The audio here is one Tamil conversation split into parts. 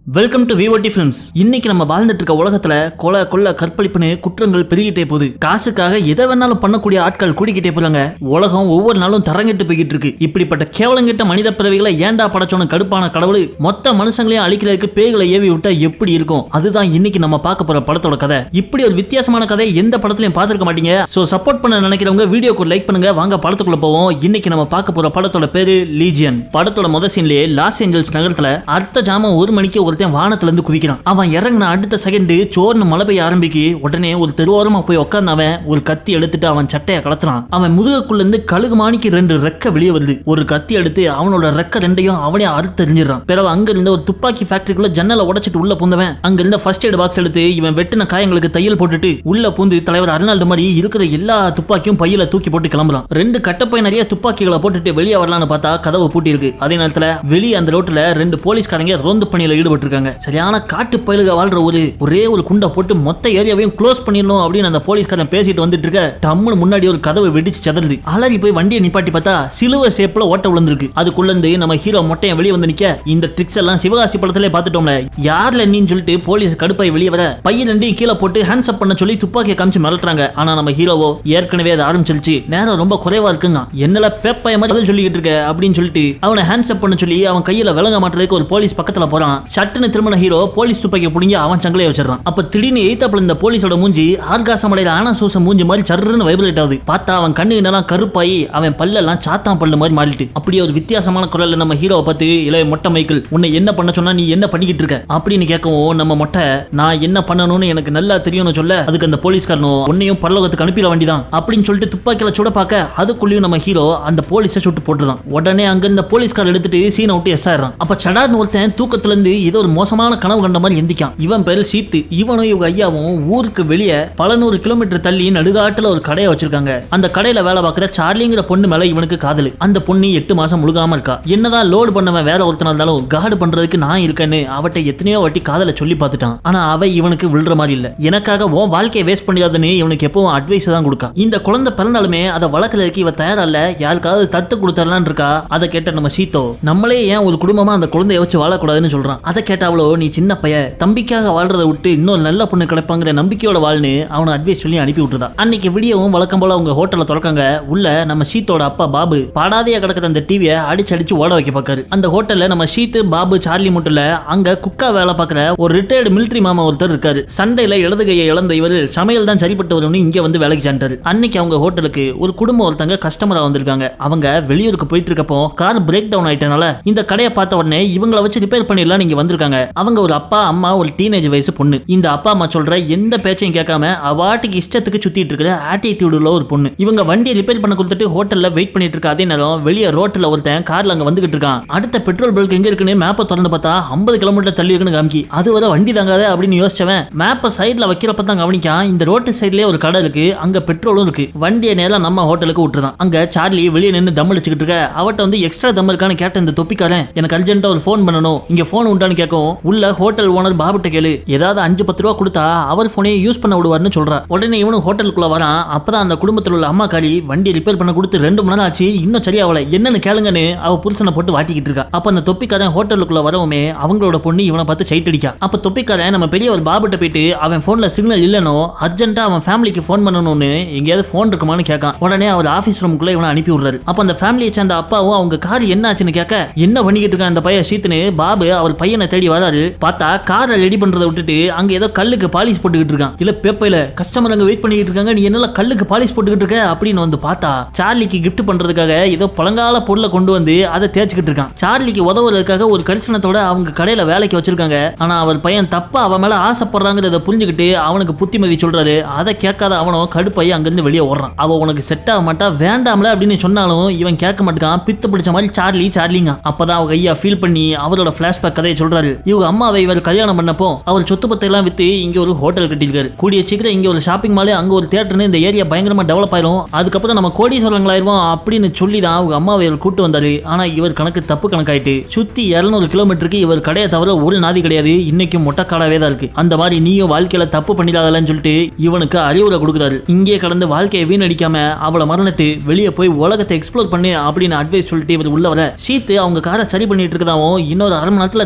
வெல்கம் டு விவோடி ஃபிலிம்ஸ் இன்னைக்கு நம்ம வாழ்ந்துட்டு இருக்க உலகத்துல கொலை கொள்ள கற்பழிப்புன்னு குற்றங்கள் பெருகிட்டே போகுது காசுக்காக எதை வேணாலும் பண்ணக்கூடிய ஆட்கள் கூடிக்கிட்டே போறாங்க உலகம் ஒவ்வொரு நாளும் தரங்கிட்டு போய்கிட்டு இருக்கு இப்படிப்பட்ட கேவலங்கிட்ட மனித பிறவிகளை ஏன்டா படைச்சோன்னு கடுப்பான கடவுள் மொத்த மனுஷங்களையும் அழிக்கிறதுக்கு பேய்களை ஏவி விட்டா எப்படி இருக்கும் அதுதான் இன்னைக்கு நம்ம பார்க்க போற படத்தோட கதை இப்படி ஒரு வித்தியாசமான கதை எந்த படத்துலயும் பார்த்திருக்க மாட்டீங்க சோ சப்போர்ட் பண்ண நினைக்கிறவங்க வீடியோக்கு லைக் பண்ணுங்க வாங்க படத்துக்குள்ள போவோம் இன்னைக்கு நம்ம பார்க்க போற படத்தோட பேரு லீஜியன் படத்தோட முத சீன்லயே லாஸ் ஏஞ்சல்ஸ் நகரத்துல அடுத்த ஜாமம் ஒரு மணிக்கு ஒருத்தன் வானத்துல இருந்து குதிக்கிறான் அவன் இறங்கின அடுத்த செகண்ட் சோர்னு மழை பெய்ய ஆரம்பிக்கு உடனே ஒரு தெருவோரமா போய் உட்கார்ந்து அவன் ஒரு கத்தி எடுத்துட்டு அவன் சட்டையை கலத்துறான் அவன் முதுகுக்குள்ள இருந்து கழுகு மாணிக்கு ரெண்டு ரெக்க வெளியே வருது ஒரு கத்தி எடுத்து அவனோட ரெக்க ரெண்டையும் அவனே அறுத்தறிஞ்சிடறான் பிறகு அங்க இருந்த ஒரு துப்பாக்கி ஃபேக்டரிக்குள்ள ஜன்னலை உடைச்சிட்டு உள்ள பூந்தவன் அங்க இருந்த ஃபர்ஸ்ட் எய்ட் பாக்ஸ் எடுத்து இவன் வெட்டின காயங்களுக்கு தையல் போட்டுட்டு உள்ள பூந்து தலைவர் அருணால்டு மாதிரி இருக்கிற எல்லா துப்பாக்கியும் பையில தூக்கி போட்டு கிளம்புறான் ரெண்டு கட்டப்பை நிறைய துப்பாக்கிகளை போட்டுட்டு வெளியே வரலாம்னு பார்த்தா கதவு பூட்டி இருக்கு அதே நேரத்துல வெளியே அந்த ரோட்ல ரெண்டு போலீஸ்காரங்க ரோந்து பணியில ஈடுபட்டு இருக்காங்க சரியான காட்டு பயிலுக வாழ்ற ஒரு ஒரே ஒரு குண்டை போட்டு மொத்த ஏரியாவையும் க்ளோஸ் பண்ணிடணும் அப்படின்னு அந்த போலீஸ்காரன் பேசிட்டு வந்துட்டு இருக்க டம்முன்னு முன்னாடி ஒரு கதவை வெடிச்சு சதறுது அலறி போய் வண்டியை நிப்பாட்டி பார்த்தா சிலுவை ஷேப்ல ஓட்ட விழுந்திருக்கு அதுக்குள்ள இருந்து நம்ம ஹீரோ மொட்டையை வெளியே வந்து நிக்க இந்த ட்ரிக்ஸ் எல்லாம் சிவகாசி படத்திலே பார்த்துட்டோம்ல யார்ல நீன்னு சொல்லிட்டு போலீஸ் கடுப்பாய் வெளியே வர பையன் ரெண்டையும் கீழே போட்டு ஹேண்ட்ஸ் அப் பண்ண சொல்லி துப்பாக்கியை காமிச்சு மிரட்டுறாங்க ஆனா நம்ம ஹீரோவோ ஏற்கனவே அதை ஆரம்பிச்சிருச்சு நேரம் ரொம்ப குறைவா இருக்குங்க என்னல பேப்பைய மாதிரி பதில் சொல்லிக்கிட்டு இருக்க அப்படின்னு சொல்லிட்டு அவனை ஹேண்ட்ஸ் அப் பண்ண சொல்லி அவன் கையில விளங்க மாட்டுறதுக்கு ஒரு போலீஸ் பக்கத்துல போறான் சட்டுன்னு திருமண ஹீரோ போலீஸ் துப்பாக்கியை புடிங்கி அவன் சங்கிலே வச்சிடறான் அப்ப திடீர்னு எய்தாப்புல இந்த போலீஸோட மூஞ்சி ஆர்காசம் அடையில ஆனா சூச மூஞ்சி மாதிரி சர்ருன்னு வைப்ரேட் ஆகுது பார்த்தா அவன் கண்ணு என்னெல்லாம் கருப்பாயி அவன் பல்லெல்லாம் சாத்தான் பல்லு மாதிரி மாறிட்டு அப்படியே ஒரு வித்தியாசமான குரல்ல நம்ம ஹீரோவை பார்த்து இளைய மொட்டை மைக்கிள் உன்னை என்ன பண்ண சொன்னா நீ என்ன பண்ணிக்கிட்டு இருக்க அப்படின்னு கேட்கவும் நம்ம மொட்டை நான் என்ன பண்ணணும்னு எனக்கு நல்லா தெரியும்னு சொல்ல அதுக்கு அந்த போலீஸ்காரனும் உன்னையும் பரலோகத்துக்கு அனுப்பிட வேண்டிதான் அப்படின்னு சொல்லிட்டு துப்பாக்கியில சுட பார்க்க அதுக்குள்ளேயும் நம்ம ஹீரோ அந்த போலீஸை சுட்டு போட்டுதான் உடனே அங்க இந்த போலீஸ்கார் எடுத்துட்டு சீனை விட்டு எஸ் ஆயிடுறான் அப்ப சடார்னு ஒருத்தன் தூக்கத்துல இருந்து ஏதோ ஒரு மோசமான கனவு கண்ட மாதிரி எந்திக்கான் இவன் பேரு சீத்து இவனும் இவங்க ஐயாவும் ஊருக்கு வெளியே பல நூறு கிலோமீட்டர் தள்ளி நடுகாட்டுல ஒரு கடையை வச்சிருக்காங்க அந்த கடையில வேலை பார்க்குற சார்லிங்கிற பொண்ணு மேல இவனுக்கு காதலு அந்த பொண்ணு எட்டு மாசம் முழுகாம இருக்கா என்னதான் லோடு பண்ணவன் வேற ஒருத்தனா இருந்தாலும் காடு பண்றதுக்கு நான் இருக்கேன்னு அவட்ட எத்தனையோ வாட்டி காதல சொல்லி பார்த்துட்டான் ஆனா அவ இவனுக்கு விழுற மாதிரி இல்ல எனக்காக உன் வாழ்க்கையை வேஸ்ட் பண்ணிடாதுன்னு இவனுக்கு எப்பவும் அட்வைஸ் தான் கொடுக்கா இந்த குழந்தை பிறந்தாலுமே அதை வளர்க்கறதுக்கு இவ தயாரா இல்ல யாருக்காவது தத்து கொடுத்தரலான்னு இருக்கா அதை கேட்ட நம்ம சீத்தோ நம்மளே ஏன் ஒரு குடும்பமா அந்த குழந்தைய வச்சு வாழக்கூடாதுன்னு சொல்றான் அதை கேட்டாவளோ நீ சின்ன பைய தம்பிக்காக வாழ்றதை விட்டு இன்னொரு நல்ல பொண்ணு கிடைப்பாங்கிற நம்பிக்கையோட வாழ்னு அவனை அட்வைஸ் சொல்லி அனுப்பி விட்டுதான் அன்னைக்கு விடியவும் வழக்கம் போல அவங்க ஹோட்டல்ல திறக்காங்க உள்ள நம்ம சீத்தோட அப்பா பாபு பாடாதையா கிடக்கிற அந்த டிவியை அடிச்சு அடிச்சு ஓட வைக்க பார்க்காரு அந்த ஹோட்டல்ல நம்ம சீத்து பாபு சார்லி மட்டும் இல்ல அங்க குக்கா வேலை பார்க்குற ஒரு ரிட்டையர்டு மிலிட்டரி மாமா ஒருத்தர் இருக்காரு சண்டையில இடது கையை இழந்த இவர் சமையல் தான் சரிப்பட்டு வரும்னு இங்க வந்து வேலைக்கு சென்றாரு அன்னைக்கு அவங்க ஹோட்டலுக்கு ஒரு குடும்பம் ஒருத்தங்க கஸ்டமரா வந்திருக்காங்க அவங்க வெளியூருக்கு போயிட்டு இருக்கப்போ கார் பிரேக் டவுன் ஆயிட்டனால இந்த கடையை பார்த்த உடனே இவங்கள வச்சு ரிப்பேர் பண்ணிடலாம் நீங்க வந்திருக்காங்க அவங்க ஒரு அப்பா அம்மா ஒரு டீனேஜ் வயசு பொண்ணு இந்த அப்பா அம்மா சொல்ற எந்த பேச்சையும் கேட்காம அவாட்டுக்கு இஷ்டத்துக்கு சுத்திட்டு இருக்கிற ஆட்டிடியூட் உள்ள ஒரு பொண்ணு இவங்க வண்டியை ரிப்பேர் பண்ண கொடுத்துட்டு ஹோட்டல்ல வெயிட் பண்ணிட்டு இருக்க அதே நேரம் வெளியே ரோட்ல ஒருத்தன் கார்ல அங்க வந்துகிட்டு இருக்கான் அடுத்த பெட்ரோல் பல்க் எங்க இருக்குன்னு மேப்பை திறந்து பார்த்தா ஐம்பது கிலோமீட்டர் தள்ளி இருக்குன்னு காமிக்கி அது வரை வண்டி தாங்காத அப்படின்னு யோசிச்சவன் மேப்பை சைட்ல வைக்கிறப்ப தான் கவனிக்கான் இந்த ரோட்டு சைட்லயே ஒரு கடை இருக்கு அங்க பெட்ரோலும் இருக்கு வண்டியை நேரா நம்ம ஹோட்டலுக்கு விட்டுருதான் அங்க சார்லி வெளியே நின்று தம் அடிச்சுக்கிட்டு இருக்க அவட்ட வந்து எக்ஸ்ட்ரா தம் இருக்கான்னு கேட்ட இந்த தொப்பிக்காரன் எனக்கு அர்ஜென்ட்டா ஒரு ஃபோன் பண்ணணும் இங்க ஃபோன் உண்டான்னு கேட்கும் உள்ள ஹோட்டல் ஓனர் பாபுட்ட கேளு ஏதாவது அஞ்சு பத்து ரூபா கொடுத்தா அவர் போனையே யூஸ் பண்ண விடுவார்னு சொல்றா உடனே இவனும் ஹோட்டலுக்குள்ள வரான் அப்பதான் அந்த குடும்பத்தில் உள்ள அம்மா காரி வண்டி ரிப்பேர் பண்ண கொடுத்து ரெண்டு மணி நேரம் ஆச்சு இன்னும் சரியாவல என்னன்னு கேளுங்கன்னு அவ புருஷனை போட்டு வாட்டிக்கிட்டு இருக்கா அப்ப அந்த தொப்பிக்காரன் ஹோட்டலுக்குள்ள வரவுமே அவங்களோட பொண்ணு இவனை பார்த்து சைட் அடிக்கா அப்ப தொப்பிக்காரன் நம்ம பெரிய ஒரு பாபுட்ட போயிட்டு அவன் போன்ல சிக்னல் இல்லனோ அர்ஜென்ட்டா அவன் ஃபேமிலிக்கு ஃபோன் பண்ணணும்னு எங்கேயாவது ஃபோன் இருக்குமான்னு கேட்கான் உடனே அவர் ஆபீஸ் ரூமுக்குள்ள இவனை அனுப்பி விடுறாரு அப்ப அந்த ஃபேமிலியை சேர்ந்த அப்பாவும் அவங்க கார் என்ன ஆச்சுன்னு கேட்க என்ன பண்ணிக்கிட்டு இருக்கான் அந்த பையன் சீத்துன்னு பாபு அவர் பையனை தேடி வராரு பார்த்தா காரை ரெடி பண்றதை விட்டுட்டு அங்க ஏதோ கல்லுக்கு பாலிஷ் போட்டுக்கிட்டு இருக்கான் இல்ல பேப்பையில கஸ்டமர் அங்க வெயிட் பண்ணிக்கிட்டு இருக்காங்க நீ என்னல கல்லுக்கு பாலிஷ் போட்டுக்கிட்டு இருக்க அப்படின்னு வந்து பார்த்தா சார்லிக்கு gift பண்றதுக்காக ஏதோ பழங்கால பொருளை கொண்டு வந்து அதை தேய்ச்சிக்கிட்டு இருக்கான் சார்லிக்கு உதவுறதுக்காக ஒரு கரிசனத்தோட அவங்க கடையில வேலைக்கு வச்சிருக்காங்க ஆனா அவர் பையன் தப்பா அவன் மேல ஆசைப்படுறாங்கிறத புரிஞ்சுக்கிட்டு அவனுக்கு புத்திமதி சொல்றாரு அதை கேட்காத அவனும் கடுப்பாயி அங்கிருந்து வெளியே ஓடுறான் அவ உனக்கு செட் ஆக மாட்டா வேண்டாம்ல அப்படின்னு சொன்னாலும் இவன் கேட்க மாட்டான் பித்து பிடிச்ச மாதிரி சார்லி சார்லிங்க அப்பதான் அவங்க ஐயா ஃபீல் பண்ணி அவரோட பிளாஷ்பேக் கதையை சொல்றாரு இவங்க அம்மாவை இவர் கல்யாணம் பண்ணப்போ அவர் சொத்து பத்தை எல்லாம் வித்து இங்க ஒரு ஹோட்டல் கட்டியிருக்காரு கூடிய சீக்கிரம் இங்க ஒரு ஷாப்பிங் மாலு அங்க ஒரு தியேட்டர்னு இந்த ஏரியா பயங்கரமா டெவலப் ஆயிரும் அதுக்கப்புறம் நம்ம கோடீஸ்வரங்களாயிருவோம் அப்படின்னு சொல்லி தான் அவங்க அம்மாவை இவர் கூட்டு வந்தாரு ஆனா இவர் கணக்கு தப்பு கணக்காயிட்டு சுத்தி இருநூறு கிலோமீட்டருக்கு இவர் கடையை தவிர ஒரு நாதி கிடையாது இன்னைக்கும் மொட்டைக்காடாவே தான் இருக்கு அந்த மாதிரி நீயும் வாழ்க்கையில தப்பு பண்ணிடாதலன்னு சொல்லிட்டு இவனுக்கு அறிவுரை கொடுக்குறாரு இங்கே கடந்து வாழ்க்கையை வீணடிக்காம அவளை மறந்துட்டு வெளியே போய் உலகத்தை எக்ஸ்ப்ளோர் பண்ணு அப்படின்னு அட்வைஸ் சொல்லிட்டு இவர் உள்ள வர சீத்து அவங்க காரை சரி பண்ணிட்டு இருக்கதாவும் இன்னொரு அரை மணி நேரத்துல ரெடி ஆயிருன்னு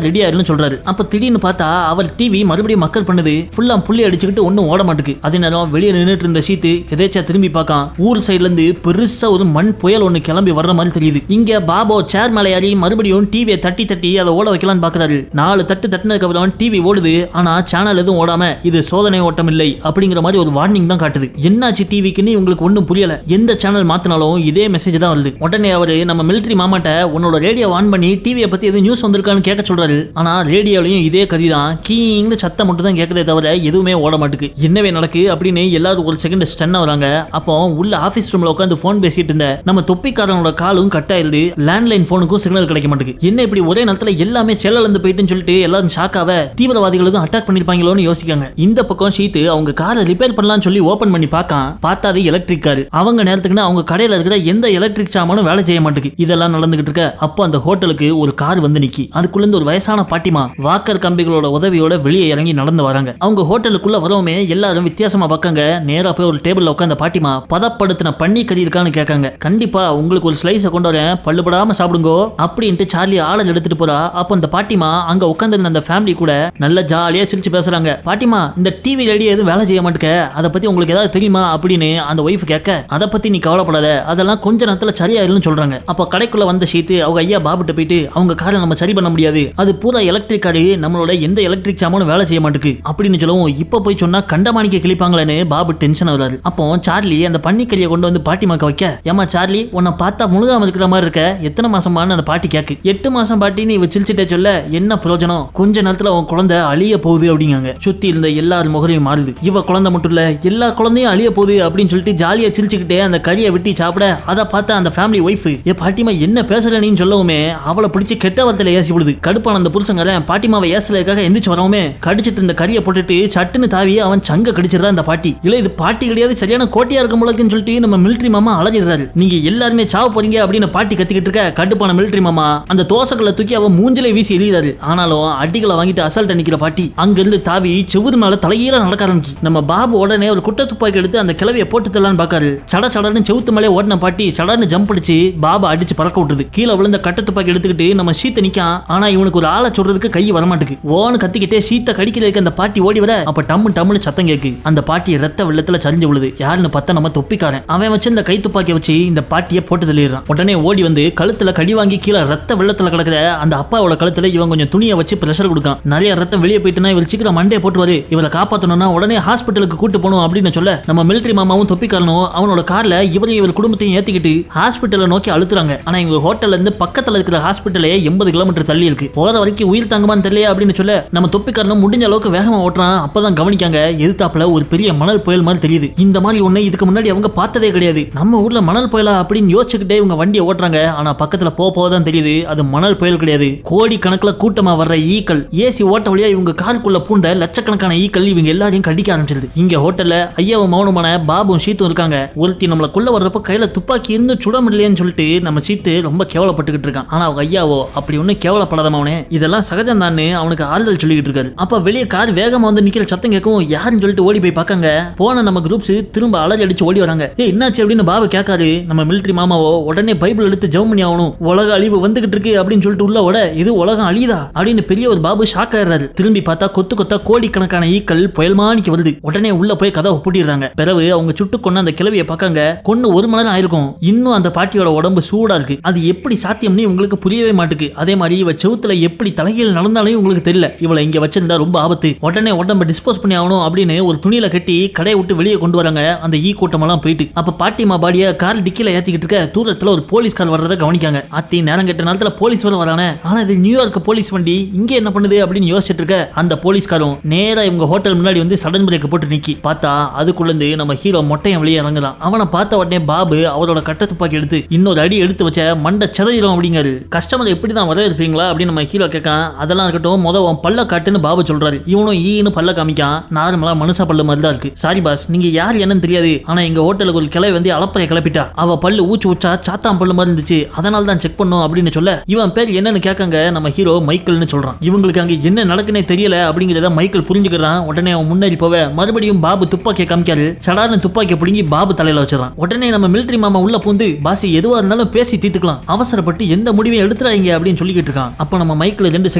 சொல்றாரு அப்ப திடீர்னு பார்த்தா அவர் டிவி மறுபடியும் மக்கள் பண்ணுது ஃபுல்லா புள்ளி அடிச்சுக்கிட்டு ஒண்ணும் ஓட மாட்டுக்கு அதே நேரம் வெளியே நின்னுட்டு இருந்த சீத்து எதேச்சா திரும்பி பார்க்கான் ஊர் சைடுல இருந்து பெருசா ஒரு மண் புயல் ஒண்ணு கிளம்பி வர்ற மாதிரி தெரியுது இங்க பாபோ சேர் மேல ஏறி மறுபடியும் டிவியை தட்டி தட்டி அதை ஓட வைக்கலாம்னு பாக்குறாரு நாலு தட்டு தட்டினதுக்கு அப்புறம் டிவி ஓடுது ஆனா சேனல் எதுவும் ஓடாம இது சோதனை ஓட்டம் இல்லை அப்படிங்கிற மாதிரி ஒரு வார்னிங் தான் காட்டுது என்னாச்சு டிவிக்குன்னு உங்களுக்கு ஒண்ணும் புரியல எந்த சேனல் மாத்தினாலும் இதே மெசேஜ் தான் வருது உடனே அவரு நம்ம மிலிட்டரி மாமாட்ட உன்னோட ரேடியோ ஆன் பண்ணி டிவியை பத்தி எதுவும் நியூஸ் வந்திருக்கான்னு கேட்க சொல்றாரு ஆனா ரேடியோலயும் இதே கதி தான் கீங்னு சத்தம் மட்டும் தான் கேட்கதே தவிர எதுவுமே ஓட மாட்டுக்கு என்னவே நடக்கு அப்படின்னு எல்லாரும் ஒரு செகண்ட் ஸ்டன் வராங்க அப்போ உள்ள ஆபீஸ் ரூம்ல உட்காந்து போன் பேசிட்டு இருந்த நம்ம தொப்பிக்காரனோட காலும் கட் ஆயிருது லேண்ட்லைன் போனுக்கும் சிக்னல் கிடைக்க மாட்டேங்குது என்ன இப்படி ஒரே நேரத்துல எல்லாமே செல்லந்து போயிட்டுன்னு சொல்லிட்டு எல்லாரும் ஷாக்காவ தீவிரவாதிகள் எதுவும் அட்டாக் பண்ணிருப்பாங்களோன்னு யோசிக்காங்க இந்த பக்கம் ஷீத்து அவங்க காரை ரிப்பேர் பண்ணலாம்னு சொல்லி ஓபன் பண்ணி பார்க்கான் பார்த்தா அது எலக்ட்ரிக் கார் அவங்க நேரத்துக்குன்னு அவங்க கடையில இருக்கிற எந்த எலக்ட்ரிக் சாமானும் வேலை செய்ய மாட்டேங்குது இதெல்லாம் நடந்துகிட்டு இருக்க அப்போ அந்த ஹோட்டலுக்கு ஒரு கார் வந்து நிக்கி அதுக்குள்ள இருந்து ஒரு வயசான பாட்டிமா வாக்கர் கம்பிகளோட உதவியோட வெளியே இறங்கி நடந்து வராங்க அவங்க ஹோட்டலுக்குள்ள வரவுமே எல்லாரும் வித்தியாசமா பார்க்காங்க நேரா போய் ஒரு டேபிள்ல உட்காந்த பாட்டிமா பதப்படுத்தின பன்னி கறி இருக்கான்னு கேட்காங்க கண்டிப்பா உங்களுக்கு ஒரு ஸ்லைஸை கொண்டு வரேன் பல்லுபடாம சாப்பிடுங்கோ அப்படின்ட்டு சார்லி ஆர்டர் எடுத்துட்டு போறா அப்போ அந்த பாட்டிமா அங்க உட்காந்துருந்த அந்த ஃபேமிலி கூட நல்ல ஜாலியா சிரிச்சு பேசுறாங்க பாட்டிமா இந்த டிவி ரெடி எதுவும் வேலை செய்ய மாட்டேங்க அதை பத்தி உங்களுக்கு ஏதாவது தெரியுமா அப்படின்னு அந்த ஒய்ஃப் கேட்க அதை பத்தி நீ கவலைப்படாத அதெல்லாம் கொஞ்ச நேரத்துல சரியாயிருன்னு சொல்றாங்க அப்போ கடைக்குள்ள வந்த ஷீத்து அவங்க ஐயா பாபுட்ட போயிட்டு அவங்க காரை நம்ம சரி பண்ண முடியாது அது பூரா எலக்ட்ரிக் காரு நம்மளோட எந்த எலக்ட்ரிக் சாமானும் வேலை செய்ய மாட்டுக்கு அப்படின்னு சொல்லவும் இப்ப போய் சொன்னா கண்டமானிக்க கிழிப்பாங்களேன்னு பாபு டென்ஷன் வராரு அப்போ சார்லி அந்த பன்னிக்கறியை கொண்டு வந்து பாட்டிமாக்க வைக்க ஏமா சார்லி உன்னை பார்த்தா முழுகாம இருக்கிற மாதிரி இருக்க எத்தனை மாசமான்னு அந்த பாட்டி கேக்கு எட்டு மாசம் பாட்டி நீ வச்சிருச்சுட்டே சொல்ல என்ன பிரயோஜனம் கொஞ்ச நேரத்துல உன் குழந்தை அழிய போகுது அப்படிங்காங்க சுத்தி இருந்த எல்லார் முகரையும் மாறுது இவ குழந்தை மட்டும் இல்ல எல்லா குழந்தையும் அழிய போகுது அப்படின்னு சொல்லிட்டு ஜாலியா சிரிச்சுக்கிட்டே அந்த கறியை வெட்டி சாப்பிட அதை பார்த்த அந்த ஃபேமிலி ஒய்ஃப் ஏ பாட்டிமா என்ன பேசல நீன்னு சொல்லவுமே அவளை பிடிச்சி கெட்ட வார்த்தையில ஏசி விடுது கடுப்பான அந்த புருஷங்காரன் பாட்டிமாவை ஏசலுக்காக எந்திரிச்சு வரவுமே கடிச்சிட்டு இருந்த கறியை போட்டுட்டு சட்டுன்னு தாவி அவன் சங்க கடிச்சிடுறா அந்த பாட்டி இல்ல இது பாட்டி கிடையாது சரியான கோட்டையா இருக்கும் போலக்குன்னு சொல்லிட்டு நம்ம மிலிட்டரி மாமா அலறிடுறாரு நீங்க எல்லாருமே சாவ போறீங்க அப்படின்னு பாட்டி கத்திக்கிட்டு இருக்க கடுப்பான மிலிட்டரி மாமா அந்த தோசைகளை தூக்கி அவன் மூஞ்சில வீசி எறிகிறாரு ஆனாலும் அடிகளை வாங்கிட்டு அசால்ட் நிக்கிற பாட்டி அங்கிருந்து தாவி செவுரு மேல தலையீர நடக்க ஆரம்பிச்சு நம்ம பாபு உடனே ஒரு குட்ட துப்பாக்கி எடுத்து அந்த கிளவியை போட்டு தரலான்னு பாக்காரு சட சடன்னு செவுத்து மேலே ஓடின பாட்டி சடன்னு ஜம்ப் அடிச்சு பாபா அடிச்சு பறக்க விட்டுருது கீழே விழுந்த கட்ட துப்பாக்கி எடுத்துக்கிட்டு நம்ம சீத்தை நிக்கான் ஆனா இவனுக்கு ஒரு ஆளை சொல்றதுக்கு கை வரமாட்டுக்கு ஓன்னு கத்திக்கிட்டே சீத்தை கடிக்கிறதுக்கு அந்த பாட்டி ஓடி வர அப்ப டம்மு டம்முன்னு சத்தம் கேக்கு அந்த பாட்டி ரத்த வெள்ளத்துல சரிஞ்சு விழுது யாருன்னு பார்த்தா நம்ம தொப்பிக்காரன் அவன் வச்சு இந்த கை துப்பாக்கியை வச்சு இந்த பாட்டியை போட்டு தள்ளிடுறான் உடனே ஓடி வந்து கழுத்துல கடி வாங்கி கீழே ரத்த வெள்ளத்துல கிடக்குற அந்த அப்பாவோட கழுத்துல இவன் கொஞ்சம் துணியை வச்சு பிரஷர் கொடுக்கான் நிறைய ரத்தம் வெளியே போயிட்டுனா இவர் சீக்கிரம் மண்டே போட்டுவாரு இவரை காப்பாத்தணும்னா உடனே ஹாஸ்பிட்டலுக்கு கூட்டு போகணும் அப்படின்னு சொல்ல நம்ம மிலிட்டரி மாமாவும் தொப்பிக்காரனும் அவனோட கார்ல இவரையும் இவர் குடும்பத்தையும் ஏத்திக்கிட்டு ஹாஸ்பிட்டலை நோக்கி அழுத்துறாங்க ஆனா இவங்க ஹோட்டல்ல இருந்து பக்கத்துல இருக்கிற ஹாஸ்பிட்டலே எண்பது கிலோமீட்டர் தள்ளி இருக்கு போற வரைக்கும் உயிர் தாங்குமான்னு தெரியல அப்படின்னு சொல்ல நம்ம தொப்பிக்காரனும் முடிஞ்ச அளவுக்கு வேகமா ஓட்டுறான் அப்பதான் கவனிக்காங்க எதிர்த்தாப்புல ஒரு பெரிய மணல் புயல் மாதிரி தெரியுது இந்த மாதிரி ஒண்ணு இதுக்கு முன்னாடி அவங்க பார்த்ததே கிடையாது நம்ம ஊர்ல மணல் புயலா அப்படின்னு யோசிச்சுக்கிட்டே இவங்க வண்டியை ஓட்டுறாங்க ஆனா பக்கத்துல போக போக தான் தெரியுது அது மணல் புயல் கிடையாது கோடி கணக்குல கூட்டமா வர்ற ஈக்கள் ஏசி ஓட்ட வழியா இவங்க காருக்குள்ள பூண்ட லட்சக்கணக்கான ஈக்கள் இவங்க எல்லாரையும் கடிக்க ஆரம்பிச்சிருது இங்க ஹோட்டல்ல ஐயாவும் மௌனமான பாபும் சீத்தும் இருக்காங்க ஒருத்தி நம்மளக்குள்ள வர்றப்ப கையில துப்பாக்கி இருந்து சுட முடியலையேன்னு சொல்லிட்டு நம்ம சீத்து ரொம்ப கேவலப்பட்டுக்கிட்டு இருக்கான் ஆனா அவங்க ஐயாவோ அப்படி ஒன்னும் கேவலப்படாதவன் அவனே இதெல்லாம் சகஜம் தான்னு அவனுக்கு ஆறுதல் சொல்லிக்கிட்டு இருக்காரு அப்ப வெளியே கார் வேகமா வந்து நிக்கிற சத்தம் கேட்கும் யாருன்னு சொல்லிட்டு ஓடி போய் பார்க்காங்க போன நம்ம குரூப்ஸ் திரும்ப அலறி அடிச்சு ஓடி வராங்க ஏ என்னாச்சு அப்படின்னு பாபு கேட்காரு நம்ம மிலிட்டரி மாமாவோ உடனே பைபிள் எடுத்து ஜெபம் பண்ணி ஆகணும் உலக அழிவு வந்துகிட்டு இருக்கு அப்படின்னு சொல்லிட்டு உள்ள ஓட இது உலகம் அழியுதா அப்படின்னு பெரிய ஒரு பாபு ஷாக் ஆயிடுறாரு திரும்பி பார்த்தா கொத்து கொத்தா கோடிக்கணக்கான ஈக்கள் புயல்மானிக்கு வருது உடனே உள்ள போய் கதை பூட்டிடுறாங்க பிறகு அவங்க சுட்டு கொண்டு அந்த கிளவியை பார்க்காங்க கொன்னு ஒரு மணி நேரம் ஆயிருக்கும் இன்னும் அந்த பாட்டியோட உடம்பு சூடா இருக்கு அது எப்படி சாத்தியம்னு உங்களுக்கு புரியவே மாட்டுக்கு அதே மாதிரி இவ செவுத்துல எப்படி தலைகீழ் நடந்தாலும் உங்களுக்கு தெரியல இவளை இங்க வச்சிருந்தா ரொம்ப ஆபத்து உடனே உடம்ப டிஸ்போஸ் பண்ணி ஆகணும் அப்படின்னு ஒரு துணியில கட்டி கடையை விட்டு வெளியே கொண்டு வராங்க அந்த ஈ கூட்டம் எல்லாம் போயிட்டு அப்ப பாட்டிமா பாடிய கார் டிக்கில ஏத்திக்கிட்டு இருக்க தூரத்துல ஒரு போலீஸ் கார் வர்றதை கவனிக்காங்க அத்தி நேரம் கெட்ட நேரத்துல போலீஸ் வர வரானே ஆனா இது நியூயார்க் போலீஸ் வண்டி இங்க என்ன பண்ணுது அப்படின்னு யோசிச்சுட்டு இருக்க அந்த போலீஸ்காரும் நேரா இவங்க ஹோட்டல் முன்னாடி வந்து சடன் பிரேக் போட்டு நிக்கி பார்த்தா அதுக்குள்ள இருந்து நம்ம ஹீரோ மொட்டையன் வெளியே இறங்குறான் அவனை பார்த்த உடனே பாபு அவரோட கட்ட துப்பாக்கி எடுத்து இன்னொரு அடி எடுத்து வச்ச மண்டை சிதறிடும் அப்படிங்காரு கஸ்டமர் எப்படி தான் வரவேற்பீங்களா அப்படின்னு நம்ம ஹீரோ கேட்கான் அதெல்லாம் இருக்கட்டும் முத உன் பல்ல காட்டுன்னு பாபு சொல்றாரு இவனும் ஈன்னு பல்ல காமிக்கான் நார்மலா மனுஷா பல்லு மாதிரி தான் இருக்கு சாரி பாஸ் நீங்க யார் என்னன்னு தெரியாது ஆனா எங்க ஹோட்டலுக்கு ஒரு கிளை வந்து அளப்பறைய கிளப்பிட்டா அவ பல்லு ஊச்சு ஊச்சா சாத்தாம் பல்லு மாதிரி இருந்துச்சு அதனால தான் செக் பண்ணோம் அப்படின்னு சொல்ல இவன் பேர் என்னன்னு கேட்காங்க நம்ம ஹீரோ மைக்கேல்னு சொல்றான் இவங்களுக்கு அங்க என்ன நடக்குனே தெரியல அப்படிங்கிறத மைக்கேல் புரிஞ்சுக்கிறான் உடனே அவன் முன்னேறி போவ மறுபடியும் பாபு துப்பாக்கியை காமிக்காரு சடார்னு துப்பாக்கியை பிடுங்கி பாபு தலையில வச்சிடறான் உடனே நம்ம மிலிட்டரி மாமா உள்ள பூந்து பாசி எதுவா இருந்தாலும் பேசி தீர்த்துக்கலாம் அவசரப்பட்டு எந்த முடிவையும் எடுத்துறாங்க அப்படின்னு சொல்லிக்கிட்டு இருக்கான் அப்ப நம்ம மைக்கில் ரெண்டு செகண்ட்